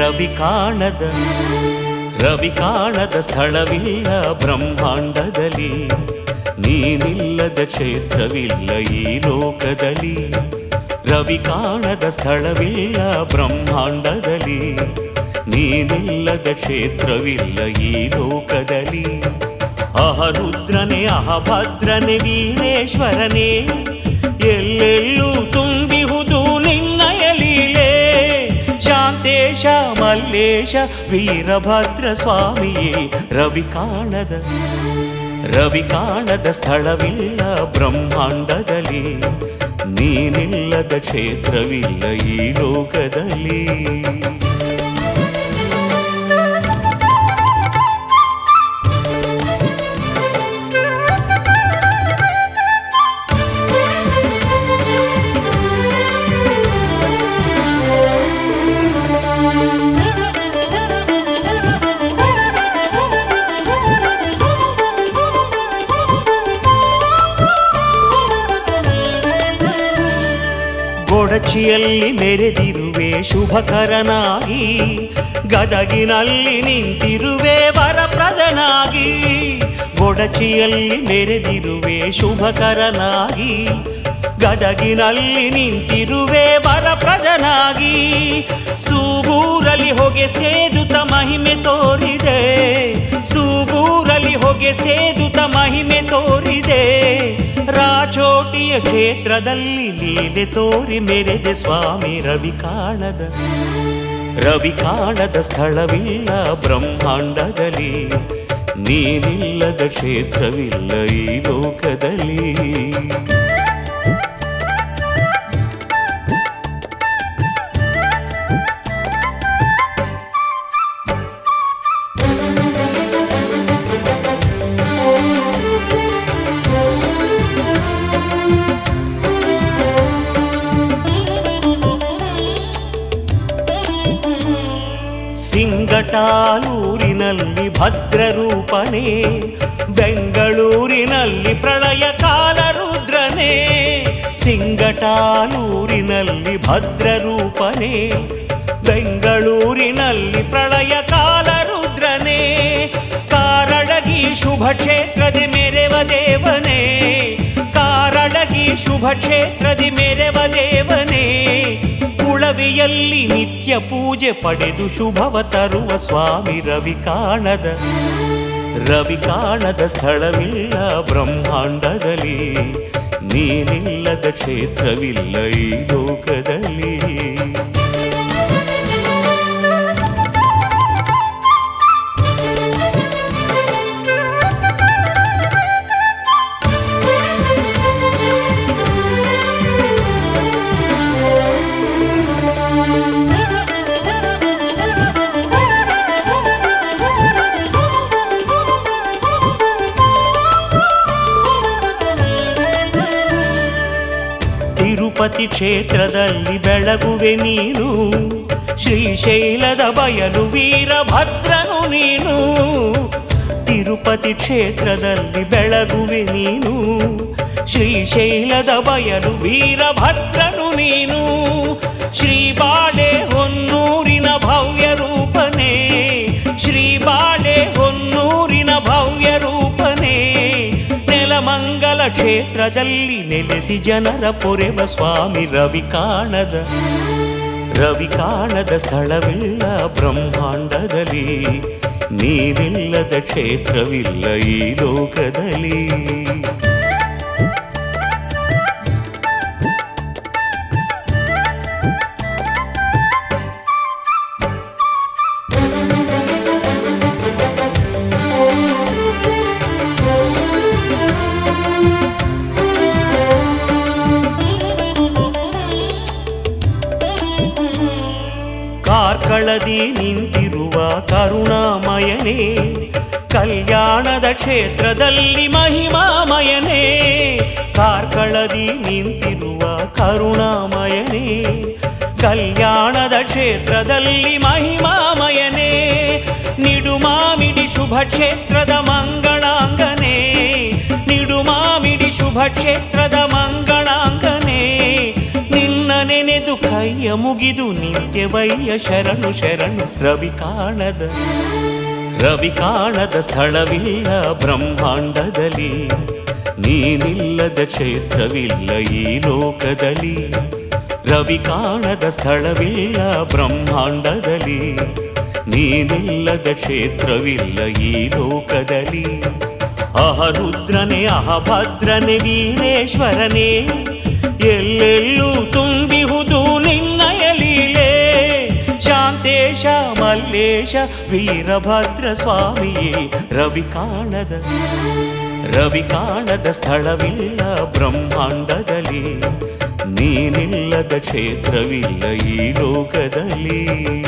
ರವಿ ಕಾಣದ ರವಿ ಕಾಣದ ಸ್ಥಳವಿಲ್ಲ ಬ್ರಹ್ಮಾಂಡದಲ್ಲಿ ನೀನಿಲ್ಲದ ಕ್ಷೇತ್ರವಿಲ್ಲ ಈ ಲೋಕದಲ್ಲಿ ರವಿ ಕಾಣದ ಸ್ಥಳವಿಲ್ಲ ಬ್ರಹ್ಮಾಂಡದಲ್ಲಿ ನೀನಿಲ್ಲದ ಕ್ಷೇತ್ರವಿಲ್ಲ ಈ ಲೋಕದಲ್ಲಿ ಅಹರುದ್ರನೇ ಅಹಭದ್ರನೇ ವೀರೇಶ್ವರನೇ ಎಲ್ಲೆಲ್ಲೂ ತುಂಬಿಹುದು ನಿನ್ನಯ ಲೀಲೆ ಶಾಂತೇಶ ಮಲ್ಲೇಶ ವೀರಭದ್ರ ಸ್ವಾಮಿಯೇ ರವಿ ಕಾಣದ ರವಿ ಕಾಣದ ಸ್ಥಳವಿಲ್ಲ ಬ್ರಹ್ಮಾಂಡದಲ್ಲಿ ನೀನಿಲ್ಲದ ಕ್ಷೇತ್ರವಿಲ್ಲ ಈ ಲೋಕದಲ್ಲಿ ಗೊಡಚಿಯಲ್ಲಿ ಮೆರೆದಿರುವೆ ಶುಭಕರನಾಗಿ ಗದಗಿನಲ್ಲಿ ನಿಂತಿರುವೆ ವರಪ್ರದನಾಗಿ ಗೊಡಚಿಯಲ್ಲಿ ಮೆರೆದಿರುವೆ ಶುಭಕರನಾಗಿ ಗದಗಿನಲ್ಲಿ ನಿಂತಿರುವೆ ವರಪ್ರದನಾಗಿ ಸೂಗೂರಲ್ಲಿ ಹೊಗೆ ಸೇದುತ್ತ ಮಹಿಮೆ ತೋರಿದೆ ಸೂಗೂರಲ್ಲಿ ಹೊಗೆ ಸೇದುತ್ತ ಮಹಿಮೆ ತೋರಿದೆ ರಾಚೋಟಿಯ ಕ್ಷೇತ್ರದಲ್ಲಿ ಲೀಲೆ ತೋರಿ ಮೆರೆದೆ ಸ್ವಾಮಿ ರವಿ ಕಾಣದ ರವಿ ಕಾಣದ ಸ್ಥಳವಿಲ್ಲ ಬ್ರಹ್ಮಾಂಡದಲ್ಲಿ ನೀನಿಲ್ಲದ ಕ್ಷೇತ್ರವಿಲ್ಲ ಈ ಲೋಕದಲ್ಲಿ ಸಿಂಗಟಾಲೂರಿನಲ್ಲಿ ಭದ್ರರೂಪನೇ ಬೆಂಗಳೂರಿನಲ್ಲಿ ಪ್ರಳಯ ಕಾಲ ರುದ್ರನೇ ಸಿಂಗಟಾಲೂರಿನಲ್ಲಿ ಭದ್ರರೂಪನೇ ಬೆಂಗಳೂರಿನಲ್ಲಿ ಪ್ರಳಯ ಕಾಲ ರುದ್ರನೇ ಕಾರಡಗಿ ಶುಭ ಕ್ಷೇತ್ರದಿ ಮೆರೆವ ದೇವನೇ ಕಾರಡಗಿ ಶುಭ ಕ್ಷೇತ್ರದಿ ಮೆರೆವ ದೇವನೇ ಕುಳವಿಯಲ್ಲಿ ನಿತ್ಯ ಪೂಜೆ ಪಡೆದು ಶುಭವ ತರುವ ಸ್ವಾಮಿ ರವಿ ಕಾಣದ ರವಿ ಕಾಣದ ಸ್ಥಳವಿಲ್ಲ ಬ್ರಹ್ಮಾಂಡದಲ್ಲಿ ನೀನಿಲ್ಲದ ಕ್ಷೇತ್ರವಿಲ್ಲ ಈ ಲೋಕದಲ್ಲಿ ತಿರುಪತಿ ಕ್ಷೇತ್ರದಲ್ಲಿ ಬೆಳಗುವೆ ನೀನು ಶ್ರೀಶೈಲದ ಬಯಲು ವೀರಭದ್ರನು ನೀನು ತಿರುಪತಿ ಕ್ಷೇತ್ರದಲ್ಲಿ ಬೆಳಗುವೆ ನೀನು ಶ್ರೀಶೈಲದ ಬಯಲು ವೀರಭದ್ರನು ನೀನು ಶ್ರೀಬಾಳೆ ಹೊನ್ನೂರಿನ ಭವ್ಯ ರೂಪನೇ ಶ್ರೀಬಾಳೆ ಹೊನ್ನೂರಿನ ಭವ್ಯ ರೂಪನೇ ನೆಲಮಂಗಲ ಕ್ಷೇತ್ರದಲ್ಲಿ ನೆಲೆಸಿ ಜನರ ಪೊರೆವ ಸ್ವಾಮಿ ರವಿ ಕಾಣದ ರವಿ ಕಾಣದ ಸ್ಥಳವಿಲ್ಲ ಬ್ರಹ್ಮಾಂಡದಲ್ಲಿ ನೀನಿಲ್ಲದ ಕ್ಷೇತ್ರವಿಲ್ಲ ಈ ಲೋಕದಲ್ಲಿ ಕಾರ್ಕಳದಿ ನಿಂತಿರುವ ಕರುಣಾಮಯನೇ ಕಲ್ಯಾಣದ ಕ್ಷೇತ್ರದಲ್ಲಿ ಮಹಿಮಾಮಯನೇ ಕಾರ್ಕಳದಿ ನಿಂತಿರುವ ಕರುಣಾಮಯನೇ ಕಲ್ಯಾಣದ ಕ್ಷೇತ್ರದಲ್ಲಿ ಮಹಿಮಾಮಯನೇ ನಿಡುಮಾಮಿಡಿ ಶುಭ ಕ್ಷೇತ್ರದ ಮಂಗಳಾಂಗನೇ ನಿಡುಮಾಮಿಡಿ ಶುಭ ಕ್ಷೇತ್ರದ ಮಂಗಳಾಂಗನೇ ನಿನ್ನ ನೆನೆದು ಕೈಯ ಕೈಯ ಮುಗಿದು ನಿತ್ಯವಯ್ಯ ಶರಣು ಶರಣು ರವಿ ಕಾಣದ ರವಿ ಕಾಣದ ಸ್ಥಳವಿಲ್ಲ ಬ್ರಹ್ಮಾಂಡದಲ್ಲಿ ನೀನಿಲ್ಲದ ಕ್ಷೇತ್ರವಿಲ್ಲ ಈ ಲೋಕದಲ್ಲಿ ರವಿ ಕಾಣದ ಸ್ಥಳವಿಲ್ಲ ಬ್ರಹ್ಮಾಂಡದಲ್ಲಿ ನೀನಿಲ್ಲದ ಕ್ಷೇತ್ರವಿಲ್ಲ ಈ ಲೋಕದಲ್ಲಿ ಅಹರುದ್ರನೇ ಅಹಭದ್ರನೇ ವೀರೇಶ್ವರನೇ ಎಲ್ಲೆಲ್ಲೂ ತುಂಬಿಹುದು ನಿನ್ನಯ ಲೀಲೆ ಶಾಂತೇಶ ಮಲ್ಲೇಶ ವೀರಭದ್ರ ಸ್ವಾಮಿಯೇ ರವಿ ಕಾಣದ ರವಿ ಕಾಣದ ಸ್ಥಳವಿಲ್ಲ ಬ್ರಹ್ಮಾಂಡದಲ್ಲಿ ನೀನಿಲ್ಲದ ಕ್ಷೇತ್ರವಿಲ್ಲ ಈ ಲೋಕದಲ್ಲಿ